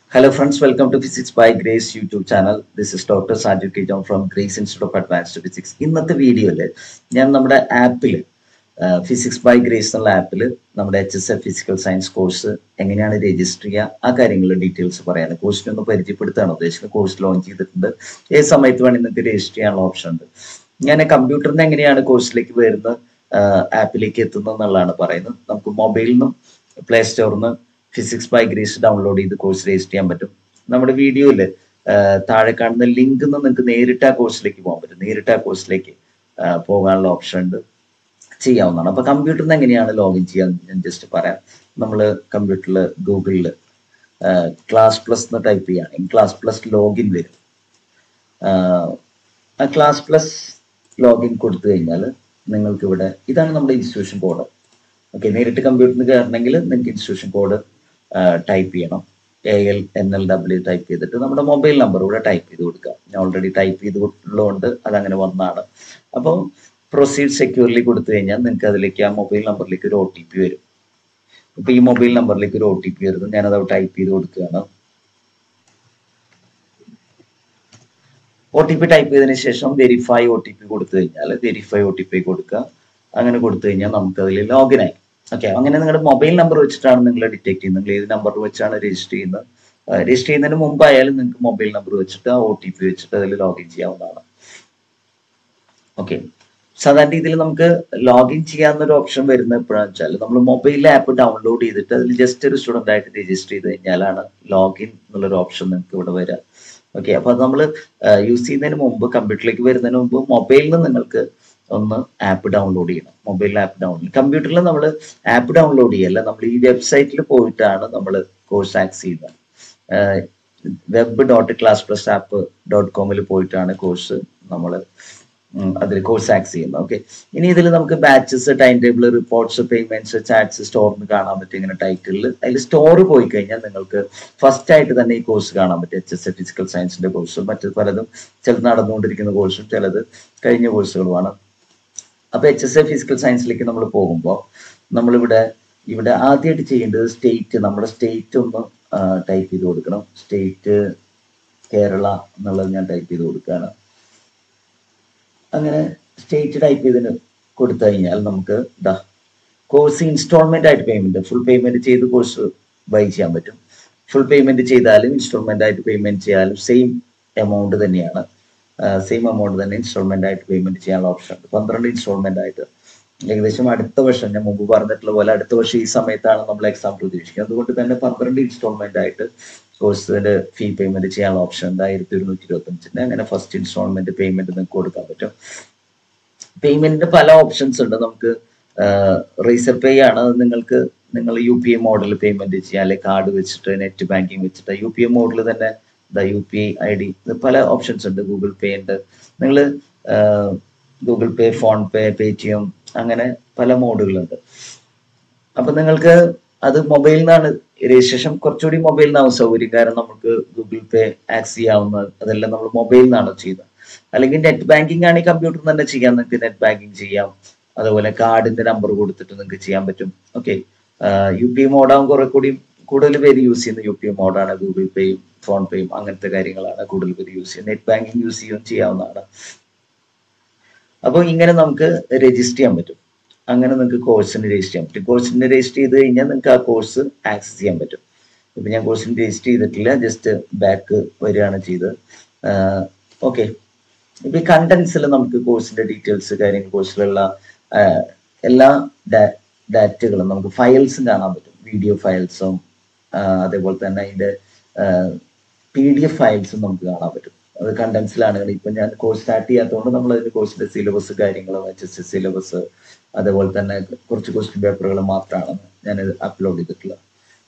Hello friends, welcome to Physics by Grace YouTube channel. This is Dr. Sajid K. John from Grace Institute of Advanced Physics. ഇന്നത്തെ വീഡിയോയിൽ ഞാൻ നമ്മുടെ ആപ്പിൽ physics by grace എന്നുള്ള ആപ്പിൽ നമ്മുടെ H S F physical science course എങ്ങനെയാണ് register ചെയ്യുക ആ കാര്യങ്ങളുടെ ഡീറ്റെയിൽസ് പറയാൻ കോഴ്സിനെ ഒന്ന് പരിചയപ്പെടുത്താണ് ഉദ്ദേശിക്കുന്നത് കോഴ്സ് ലോഞ്ച് ചെയ്തിട്ടുണ്ട് ഏത് സമയത്ത് വേണമെങ്കിൽ നിങ്ങൾക്ക് രജിസ്റ്റർ ചെയ്യാനുള്ള ഓപ്ഷൻ ഉണ്ട് ഞാൻ കമ്പ്യൂട്ടറിന് എങ്ങനെയാണ് കോഴ്സിലേക്ക് വരുന്നത് ആപ്പിലേക്ക് എത്തുന്നത് എന്നുള്ളതാണ് പറയുന്നത് നമുക്ക് മൊബൈലിൽ നിന്നും പ്ലേ സ്റ്റോറിൽ നിന്ന് ഫിസിക്സ് ബൈ ഗ്രേസ് ഡൗൺലോഡ് ചെയ്ത് കോഴ്സ് രജിസ്റ്റർ ചെയ്യാൻ പറ്റും നമ്മുടെ വീഡിയോയിൽ താഴെ കാണുന്ന ലിങ്ക് നിന്ന് നിങ്ങൾക്ക് നേരിട്ട് ആ കോഴ്സിലേക്ക് പോകാൻ പറ്റും നേരിട്ട് ആ കോഴ്സിലേക്ക് പോകാനുള്ള ഓപ്ഷൻ ഉണ്ട് ചെയ്യാവുന്നതാണ് അപ്പൊ കമ്പ്യൂട്ടറിൽ നിന്ന് എങ്ങനെയാണ് ലോഗിൻ ചെയ്യാൻ ഞാൻ ജസ്റ്റ് പറയാം നമ്മൾ കമ്പ്യൂട്ടറിൽ ഗൂഗിളിൽ ക്ലാസ് പ്ലസ് എന്ന് ടൈപ്പ് ചെയ്യുകയാണെങ്കിൽ ക്ലാസ് പ്ലസ് ലോഗിൻ വരും ആ ക്ലാസ് പ്ലസ് ലോഗിൻ കൊടുത്തു കഴിഞ്ഞാൽ നിങ്ങൾക്ക് ഇവിടെ ഇതാണ് നമ്മുടെ ഇൻസ്റ്റിറ്റ്യൂഷൻ കോഡ് ഓക്കെ നേരിട്ട് കമ്പ്യൂട്ടറിൽ കയറണമെങ്കിൽ നിങ്ങൾക്ക് ഇൻസ്റ്റിറ്റ്യൂഷൻ കോഡ് ടൈപ്പ് ചെയ്യണം A L N L W type ചെയ്തിട്ട് നമ്മുടെ മൊബൈൽ നമ്പർ ഇവിടെ ടൈപ്പ് ചെയ്ത് കൊടുക്കുക ഞാൻ ഓൾറെഡി ടൈപ്പ് ചെയ്തുള്ളതുകൊണ്ട് അതങ്ങനെ വന്നതാണ് അപ്പോൾ പ്രൊസീഡ് സെക്യൂർലി കൊടുത്തു കഴിഞ്ഞാൽ നിങ്ങൾക്ക് അതിലേക്ക് ആ മൊബൈൽ നമ്പറിലേക്ക് ഒരു ഒ ടി പി വരും ഇപ്പൊ ഈ മൊബൈൽ നമ്പറിലേക്ക് ഒരു ഒ ടി പി വരുന്നു ഞാനത് ടൈപ്പ് ചെയ്ത് കൊടുക്കുകയാണ് ഒ ടി പി ടൈപ്പ് ചെയ്തതിന് ശേഷം വെരിഫൈ ഒ ടി പി കൊടുത്തു കഴിഞ്ഞാൽ വെരിഫൈ ഒ ടി പി കൊടുക്കുക അങ്ങനെ കൊടുത്തു കഴിഞ്ഞാൽ നമുക്ക് അതിൽ ലോഗിൻ ആയി ഓക്കെ അങ്ങനെ നിങ്ങളുടെ മൊബൈൽ നമ്പർ വെച്ചിട്ടാണ് നിങ്ങൾ ഡിറ്റക്ട് ചെയ്യുന്നത് നിങ്ങൾ ഏത് നമ്പർ വെച്ചാണ് രജിസ്റ്റർ ചെയ്യുന്നത് രജിസ്റ്റർ ചെയ്യുന്നതിന് മുമ്പായാലും നിങ്ങൾക്ക് മൊബൈൽ നമ്പർ വെച്ചിട്ട് ആ ഒ ടി പി വെച്ചിട്ട് അതിൽ ലോഗിൻ ചെയ്യാവുന്നതാണ് ഓക്കെ സാധാരണ രീതിയിൽ നമുക്ക് ലോഗിൻ ചെയ്യാവുന്ന ഒരു ഓപ്ഷൻ വരുന്നത് എപ്പോഴാണെന്ന് വെച്ചാൽ നമ്മൾ മൊബൈൽ ആപ്പ് ഡൗൺലോഡ് ചെയ്തിട്ട് അതിൽ ജസ്റ്റ് ഒരു സ്റ്റുഡൻ്റ് ആയിട്ട് രജിസ്റ്റർ ചെയ്ത് കഴിഞ്ഞാലാണ് ലോഗിൻ എന്നുള്ളൊരു ഓപ്ഷൻ നിങ്ങൾക്ക് ഇവിടെ വരിക ഓക്കെ അപ്പൊ അത് നമ്മൾ യൂസ് ചെയ്യുന്നതിന് മുമ്പ് കമ്പ്യൂട്ടറിലേക്ക് വരുന്നതിന് മുമ്പ് മൊബൈലിൽ നിന്ന് നിങ്ങൾക്ക് ഒന്ന് ആപ്പ് ഡൗൺലോഡ് ചെയ്യണം മൊബൈൽ ആപ്പ് ഡൗൺലോഡ് കമ്പ്യൂട്ടറിൽ നമ്മൾ ആപ്പ് ഡൗൺലോഡ് ചെയ്യല്ല നമ്മൾ ഈ വെബ്സൈറ്റിൽ പോയിട്ടാണ് നമ്മൾ കോഴ്സ് ആക്സ് ചെയ്യുന്നത് web dot class plus app dot കോമിൽ പോയിട്ടാണ് കോഴ്സ് നമ്മൾ അതിൽ കോഴ്സ് ആക്സ് ചെയ്യുന്നത് ഓക്കെ ഇനി ഇതിൽ നമുക്ക് batches time table reports payments chats സ്റ്റോറിന് കാണാൻ പറ്റും ഇങ്ങനെ ടൈറ്റിലിൽ അതിൽ സ്റ്റോർ പോയി കഴിഞ്ഞാൽ നിങ്ങൾക്ക് ഫസ്റ്റ് ആയിട്ട് തന്നെ ഈ കോഴ്സ് കാണാൻ പറ്റും എച്ച് എസ് എ ഫിസിക്കൽ സയൻസിന്റെ കോഴ്സും മറ്റു പലതും ചിലത് നടന്നുകൊണ്ടിരിക്കുന്ന കോഴ്സും ചിലത് കഴിഞ്ഞ കോഴ്സുകളുമാണ് അപ്പൊ എച്ച് എസ് എ ഫിസിക്കൽ സയൻസിലേക്ക് നമ്മൾ പോകുമ്പോൾ നമ്മളിവിടെ ഇവിടെ ആദ്യമായിട്ട് ചെയ്യേണ്ടത് സ്റ്റേറ്റ് നമ്മുടെ സ്റ്റേറ്റ് ഒന്ന് ടൈപ്പ് ചെയ്ത് കൊടുക്കണം സ്റ്റേറ്റ് കേരള എന്നുള്ളത് ഞാൻ ടൈപ്പ് ചെയ്ത് കൊടുക്കുകയാണ് അങ്ങനെ സ്റ്റേറ്റ് ടൈപ്പ് ചെയ്തതിന് കൊടുത്തു കഴിഞ്ഞാൽ നമുക്ക് ഇതാ കോഴ്സ് ഇൻസ്റ്റാൾമെന്റ് ആയിട്ട് പേയ്മെന്റ് ഫുൾ പേയ്മെന്റ് ചെയ്ത് കോഴ്സ് ബൈ ചെയ്യാൻ പറ്റും ഫുൾ പേയ്മെന്റ് ചെയ്താലും ഇൻസ്റ്റാൾമെന്റ് ആയിട്ട് പേയ്മെന്റ് ചെയ്യാനും സെയിം എമൗണ്ട് തന്നെയാണ് സെയിം എമൗണ്ട് തന്നെ ഇൻസ്റ്റാൾമെന്റ് ആയിട്ട് പേയ്മെന്റ് ചെയ്യാനുള്ള ഓപ്ഷൻ ഉണ്ട് പന്ത്രണ്ട് ഇൻസ്റ്റാൾമെന്റ് ആയിട്ട് ഏകദേശം അടുത്ത വർഷം ഞാൻ മുമ്പ് പറഞ്ഞിട്ടുള്ള പോലെ അടുത്ത വർഷം ഈ സമയത്താണ് നമ്മൾ എക്സാം പ്രതീക്ഷിക്കുന്നത് അതുകൊണ്ട് തന്നെ പന്ത്രണ്ട് ഇൻസ്റ്റാൾമെന്റ് ആയിട്ട് കോഴ്സിന്റെ ഫീ പേയ്മെന്റ് ചെയ്യാനുള്ള ഓപ്ഷൻ ഉണ്ട് ആയിരത്തി ഒരുന്നൂറ്റി ഇരുപത്തി അഞ്ചിന്റെ അങ്ങനെ ഫസ്റ്റ് ഇൻസ്റ്റാൾമെന്റ് പേയ്മെന്റ് നിങ്ങൾക്ക് കൊടുക്കാൻ പറ്റും പേയ്മെന്റിന് പല ഓപ്ഷൻസ് ഉണ്ട് നമുക്ക് റേസർ പേ ആണ് നിങ്ങൾക്ക് നിങ്ങൾ U P I model payment ചെയ്യാം അല്ലെങ്കിൽ കാർഡ് വെച്ചിട്ട് നെറ്റ് ബാങ്കിങ് വെച്ചിട്ട് യു പി ഐ മോഡൽ തന്നെ U P I I D പല ഓപ്ഷൻസ് ഉണ്ട് ഗൂഗിൾ പേ ഉണ്ട് നിങ്ങൾ Google Pay PhonePe Paytm അങ്ങനെ പല മോഡുകളുണ്ട് അപ്പൊ നിങ്ങൾക്ക് അത് മൊബൈലിൽ നിന്നാണ് രജിസ്ട്രേഷൻ കുറച്ചുകൂടി മൊബൈലിൽ നിന്നാവും സൗകര്യം കാരണം നമുക്ക് ഗൂഗിൾ പേ ആക്സ് ചെയ്യാവുന്ന അതെല്ലാം നമ്മൾ മൊബൈലിൽ നിന്നാണ് ചെയ്യുന്നത് അല്ലെങ്കിൽ നെറ്റ് ബാങ്കിങ് ആണെങ്കിൽ കമ്പ്യൂട്ടറിൽ തന്നെ ചെയ്യാം നിങ്ങൾക്ക് നെറ്റ് ബാങ്കിങ് ചെയ്യാം അതുപോലെ കാർഡിന്റെ നമ്പർ കൊടുത്തിട്ട് നിങ്ങൾക്ക് ചെയ്യാൻ പറ്റും ഓക്കെ യു പി മോഡാവും കുറെ കൂടി കൂടുതൽ പേര് യൂസ് ചെയ്യുന്ന യു പി മോഡാണ് ഗൂഗിൾ പേയും ഫോൺ പേയും അങ്ങനത്തെ കാര്യങ്ങളാണ് കൂടുതൽ പേര് യൂസ് ചെയ്യുന്നത് നെറ്റ് ബാങ്കിങ് യൂസ് ചെയ്യുകയും ചെയ്യാവുന്നതാണ് അപ്പോൾ ഇങ്ങനെ നമുക്ക് രജിസ്റ്റർ ചെയ്യാൻ പറ്റും അങ്ങനെ നിങ്ങൾക്ക് കോഴ്സിന് രജിസ്റ്റർ ചെയ്യാൻ പറ്റും കോഴ്സിന് രജിസ്റ്റർ ചെയ്ത് കഴിഞ്ഞാൽ നിങ്ങൾക്ക് ആ കോഴ്സ് ആക്സസ് ചെയ്യാൻ പറ്റും ഇപ്പം ഞാൻ കോഴ്സിന് രജിസ്റ്റർ ചെയ്തിട്ടില്ല ജസ്റ്റ് ബാക്ക് വരികയാണ് ചെയ്തത് ഓക്കെ ഇപ്പം ഈ കണ്ടൻസിൽ നമുക്ക് കോഴ്സിന്റെ ഡീറ്റെയിൽസ് കാര്യങ്ങൾ കോഴ്സിലുള്ള എല്ലാ ഡാറ്റകളും നമുക്ക് ഫയൽസും കാണാൻ പറ്റും വീഡിയോ ഫയൽസും അതേപോലെ തന്നെ അതിന്റെ പി ഡി എഫ് ഫയൽസും നമുക്ക് കാണാൻ പറ്റും അത് കണ്ടൻസിലാണ് ഇപ്പൊ ഞാൻ കോഴ്സ് സ്റ്റാർട്ട് ചെയ്യാത്തതുകൊണ്ട് നമ്മൾ അതിന്റെ കോഴ്സിന്റെ സിലബസ് കാര്യങ്ങളും എച്ച് എസ് എസ് സിലബസ് അതേപോലെ തന്നെ കുറച്ച് ക്വസ്റ്റ്യൻ പേപ്പറുകൾ മാത്രമാണ് ഞാൻ അപ്ലോഡ് ചെയ്തിട്ടുള്ളത്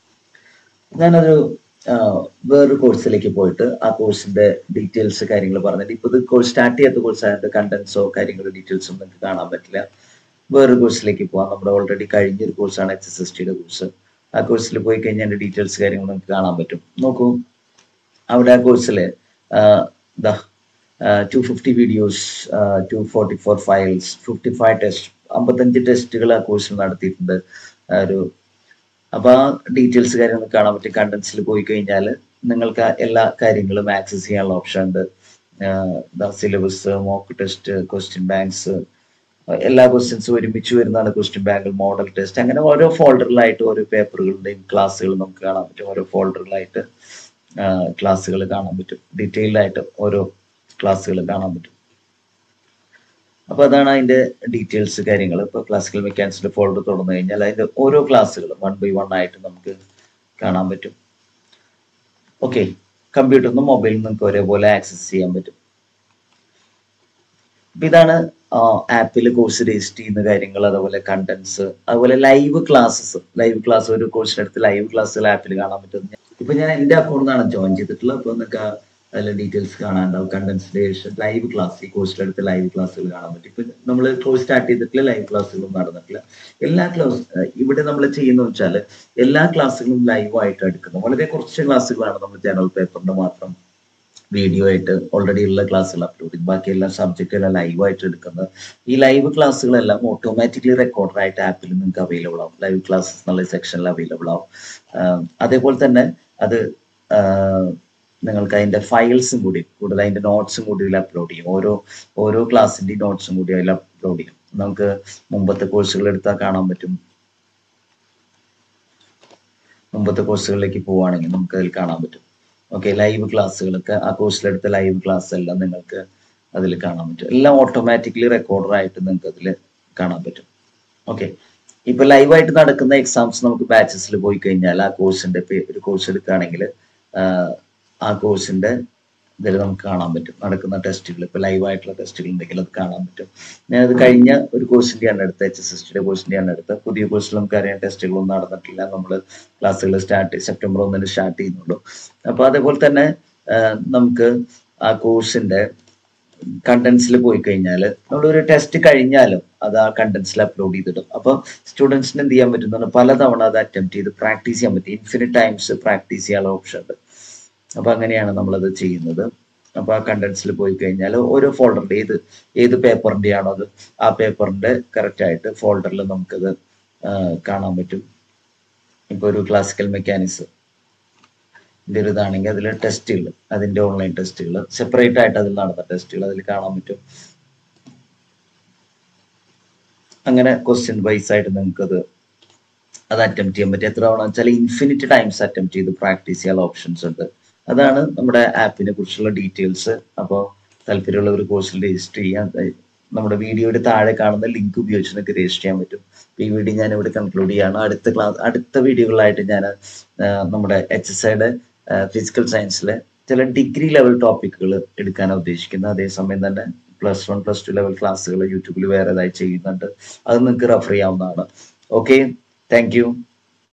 ഞാനൊരു വേറൊരു കോഴ്സിലേക്ക് പോയിട്ട് ആ കോഴ്സിന്റെ ഡീറ്റെയിൽസ് കാര്യങ്ങൾ പറഞ്ഞിട്ട് ഇപ്പൊ ഇത് കോഴ്സ് സ്റ്റാർട്ട് ചെയ്യാത്ത കോഴ്സ് ആയതുകൊണ്ട് കണ്ടന്റ്സോ കാര്യങ്ങളോ ഡീറ്റെയിൽസോ നിങ്ങൾക്ക് കാണാൻ പറ്റില്ല വേറൊരു കോഴ്സിലേക്ക് പോവാം നമ്മുടെ ഓൾറെഡി കഴിഞ്ഞൊരു കോഴ്സാണ് എച്ച് എസ് എസ് ടിയുടെ കോഴ്സ് ആ കോഴ്സിൽ പോയി കഴിഞ്ഞാൽ അതിന്റെ ഡീറ്റെയിൽസ് കാര്യങ്ങൾ നിങ്ങൾക്ക് കാണാൻ പറ്റും നോക്കൂ അവിടെ ആ കോഴ്സിൽ the two fifty videos two forty four files fifty five test അമ്പത്തഞ്ച് ടെസ്റ്റുകൾ ആ കോഴ്സിൽ നടത്തിയിട്ടുണ്ട് ഒരു അപ്പൊ ആ ഡീറ്റെയിൽസ് കാര്യങ്ങൾ കാണാൻ പറ്റും കണ്ടൻസിൽ പോയി കഴിഞ്ഞാൽ നിങ്ങൾക്ക് എല്ലാ കാര്യങ്ങളും ആക്സസ് ചെയ്യാനുള്ള ഓപ്ഷൻ ഉണ്ട് syllabus mock test question banks എല്ലാ ക്വസ്റ്റ്യൻസും ഒരുമിച്ച് വരുന്നതാണ് ക്വസ്റ്റ്യൻ ബാങ്ക് മോഡൽ ടെസ്റ്റ് അങ്ങനെ ഓരോ ഫോൾഡറിലായിട്ട് ഓരോ പേപ്പറുകളുടെയും ക്ലാസ്സുകൾ നമുക്ക് കാണാൻ പറ്റും ഓരോ ഫോൾഡറിലായിട്ട് ക്ലാസ്സുകൾ കാണാൻ പറ്റും ഡീറ്റെയിൽഡ് ആയിട്ട് ഓരോ ക്ലാസ്സുകൾ കാണാൻ പറ്റും അപ്പൊ അതാണ് അതിന്റെ ഡീറ്റെയിൽസ് കാര്യങ്ങൾ ഇപ്പൊ ക്ലാസിക്കൽ മെക്കാനിക്സിന്റെ ഫോൾഡർ തുറന്നു കഴിഞ്ഞാൽ അതിന്റെ ഓരോ ക്ലാസ്സുകൾ വൺ ബൈ വൺ ആയിട്ട് നമുക്ക് കാണാൻ പറ്റും ഓക്കെ കമ്പ്യൂട്ടറിൽ നിന്നും മൊബൈലിൽ നിന്നും നിങ്ങൾക്ക് ഒരേപോലെ ആക്സസ് ചെയ്യാൻ പറ്റും അപ്പൊ ഇതാണ് ആപ്പിൽ കോഴ്സ് രജിസ്റ്റർ ചെയ്യുന്ന കാര്യങ്ങൾ അതുപോലെ കണ്ടന്റ്സ് അതുപോലെ ലൈവ് ക്ലാസ്സസ് ലൈവ് ക്ലാസ് ഒരു കോഴ്സിനടുത്ത് ലൈവ് ക്ലാസ്സുകൾ ആപ്പിൽ കാണാൻ പറ്റും ഇപ്പൊ ഞാൻ എന്റെ അക്കൗണ്ടിൽ നിന്നാണ് ജോയിൻ ചെയ്തിട്ടുള്ളത് അപ്പൊ നിങ്ങൾക്ക് അതിലെ ഡീറ്റെയിൽസ് കാണാനുണ്ടാവും കണ്ടന്റ്സിന്റെ ശേഷം ലൈവ് ക്ലാസ് ഈ കോഴ്സിലെടുത്ത് ലൈവ് ക്ലാസ്സുകൾ കാണാൻ പറ്റും ഇപ്പൊ നമ്മൾ കോഴ്സ് സ്റ്റാർട്ട് ചെയ്തിട്ടില്ല ലൈവ് ക്ലാസ്സുകളും നടന്നിട്ടില്ല എല്ലാ ക്ലാസ് ഇവിടെ നമ്മൾ ചെയ്യുന്ന വെച്ചാൽ എല്ലാ ക്ലാസ്സുകളും ലൈവ് ആയിട്ട് എടുക്കുന്നു വളരെ കുറച്ച് ക്ലാസ്സുകളാണ് നമ്മൾ ജനറൽ പേപ്പറിന്റെ മാത്രം വീഡിയോ ആയിട്ട് ഓൾറെഡി ഉള്ള ക്ലാസ്സുകൾ അപ്ലോഡ് ചെയ്യും ബാക്കി എല്ലാ സബ്ജക്റ്റ് എല്ലാം ലൈവ് ആയിട്ട് എടുക്കുന്നത് ഈ ലൈവ് ക്ലാസ്സുകളെല്ലാം ഓട്ടോമാറ്റിക്കലി റെക്കോർഡർ ആയിട്ട് ആപ്പിൽ നിങ്ങൾക്ക് അവൈലബിൾ ആവും ലൈവ് ക്ലാസ്സസ് എന്നുള്ള സെക്ഷനിൽ അവൈലബിൾ ആവും ആഹ് അതേപോലെ തന്നെ അത് ആഹ് നിങ്ങൾക്ക് അതിന്റെ ഫയൽസും കൂടി കൂടുതൽ അതിന്റെ നോട്ട്സും കൂടി ഇതിൽ അപ്ലോഡ് ചെയ്യും ഓരോ ഓരോ ക്ലാസ്സിന്റെയും നോട്ട്സും കൂടി അതിൽ അപ്ലോഡ് ചെയ്യും നമുക്ക് മുമ്പത്തെ കോഴ്സുകൾ എടുത്താൽ കാണാൻ പറ്റും മുമ്പത്തെ കോഴ്സുകളിലേക്ക് പോവുകയാണെങ്കിൽ നമുക്ക് അതിൽ കാണാൻ പറ്റും ഓക്കെ ലൈവ് ക്ലാസ്സുകളൊക്കെ ആ കോഴ്സിലെടുത്ത ലൈവ് ക്ലാസ് എല്ലാം നിങ്ങൾക്ക് അതിൽ കാണാൻ പറ്റും എല്ലാം ഓട്ടോമാറ്റിക്കലി റെക്കോർഡർ ആയിട്ട് നിങ്ങൾക്ക് അതിൽ കാണാൻ പറ്റും ഓക്കെ ഇപ്പൊ ലൈവായിട്ട് നടക്കുന്ന എക്സാംസ് നമുക്ക് ബാച്ചസിൽ പോയി കഴിഞ്ഞാൽ ആ കോഴ്സിന്റെ ഒരു കോഴ്സ് എടുക്കുകയാണെങ്കിൽ ആ കോഴ്സിന്റെ ഇതിൽ നമുക്ക് കാണാൻ പറ്റും നടക്കുന്ന ടെസ്റ്റുകൾ ഇപ്പൊ ലൈവ് ആയിട്ടുള്ള ടെസ്റ്റുകൾ ഉണ്ടെങ്കിൽ അത് കാണാൻ പറ്റും ഞാൻ അത് കഴിഞ്ഞ ഒരു കോഴ്സിന്റെ ആണ് എടുത്തത് എച്ച് എസ് എസ് ടിയുടെ കോഴ്സിന്റെ ആണ് എടുത്തത് പുതിയ കോഴ്സിൽ നമുക്ക് അറിയാൻ ടെസ്റ്റുകളൊന്നും നടന്നിട്ടില്ല നമ്മൾ ക്ലാസ്സുകൾ സ്റ്റാർട്ട് സെപ്റ്റംബർ ഒന്നിന് സ്റ്റാർട്ട് ചെയ്യുന്നുള്ളൂ അപ്പൊ അതേപോലെ തന്നെ നമുക്ക് ആ കോഴ്സിന്റെ കണ്ടന്റ്സിൽ പോയി കഴിഞ്ഞാൽ നമ്മളൊരു ടെസ്റ്റ് കഴിഞ്ഞാലും അത് ആ കണ്ടന്റ്സിൽ അപ്ലോഡ് ചെയ്തിടും അപ്പൊ സ്റ്റുഡൻസിന് എന്ത് ചെയ്യാൻ പറ്റുന്നതാണ് പലതവണ അത് അറ്റംപ്റ്റ് ചെയ്ത് പ്രാക്ടീസ് ചെയ്യാൻ പറ്റും ഇൻഫിനിറ്റ് ടൈംസ് പ്രാക്ടീസ് ചെയ്യാനുള്ള ഓപ്ഷൻ ഉണ്ട് അപ്പൊ അങ്ങനെയാണ് നമ്മളത് ചെയ്യുന്നത് അപ്പൊ ആ കണ്ടന്റ്സിൽ പോയി കഴിഞ്ഞാൽ ഓരോ ഫോൾഡറിന്റെ ഏത് ഏത് പേപ്പറിന്റെ ആണോ അത് ആ പേപ്പറിന്റെ കറക്റ്റ് ആയിട്ട് ഫോൾഡറിൽ നമുക്കത് കാണാൻ പറ്റും ഇപ്പൊ ഒരു ക്ലാസിക്കൽ മെക്കാനിക്സ് ഇതിന്റെ ഒരു ഇതാണെങ്കിൽ അതിൽ ടെസ്റ്റുകൾ അതിന്റെ ഓൺലൈൻ ടെസ്റ്റുകൾ സെപ്പറേറ്റ് ആയിട്ട് അതിൽ നടന്ന ടെസ്റ്റുകൾ അതിൽ കാണാൻ പറ്റും അങ്ങനെ ക്വസ്റ്റ്യൻ വൈസ് ആയിട്ട് നിങ്ങൾക്ക് അത് അത് അറ്റംപ്റ്റ് ചെയ്യാൻ പറ്റും എത്ര തവണ വെച്ചാൽ ഇൻഫിനിറ്റ് ടൈംസ് അറ്റംപ്റ്റ് ചെയ്ത് പ്രാക്ടീസ് ചെയ്യാനുള്ള ഓപ്ഷൻസ് ഉണ്ട് അതാണ് നമ്മുടെ ആപ്പിനെ കുറിച്ചുള്ള ഡീറ്റെയിൽസ് അപ്പോൾ താല്പര്യമുള്ള ഒരു കോഴ്സിൽ രജിസ്റ്റർ ചെയ്യാൻ നമ്മുടെ വീഡിയോയുടെ താഴെ കാണുന്ന ലിങ്ക് ഉപയോഗിച്ച് നിങ്ങൾക്ക് രജിസ്റ്റർ ചെയ്യാൻ പറ്റും ഈ വീഡിയോ ഞാൻ ഇവിടെ കൺക്ലൂഡ് ചെയ്യാണ് അടുത്ത ക്ലാസ് അടുത്ത വീഡിയോകളായിട്ട് ഞാൻ നമ്മുടെ എച്ച് എസ് ഐയുടെ ഫിസിക്കൽ സയൻസിലെ ചില ഡിഗ്രി ലെവൽ ടോപ്പിക്കുകൾ എടുക്കാനാണ് ഉദ്ദേശിക്കുന്നത് അതേസമയം തന്നെ plus one plus two level ക്ലാസ്സുകൾ യൂട്യൂബിൽ വേറേതായി ചെയ്യുന്നുണ്ട് അത് നിങ്ങൾക്ക് റെഫർ ചെയ്യാവുന്നതാണ് ഓക്കെ താങ്ക് യു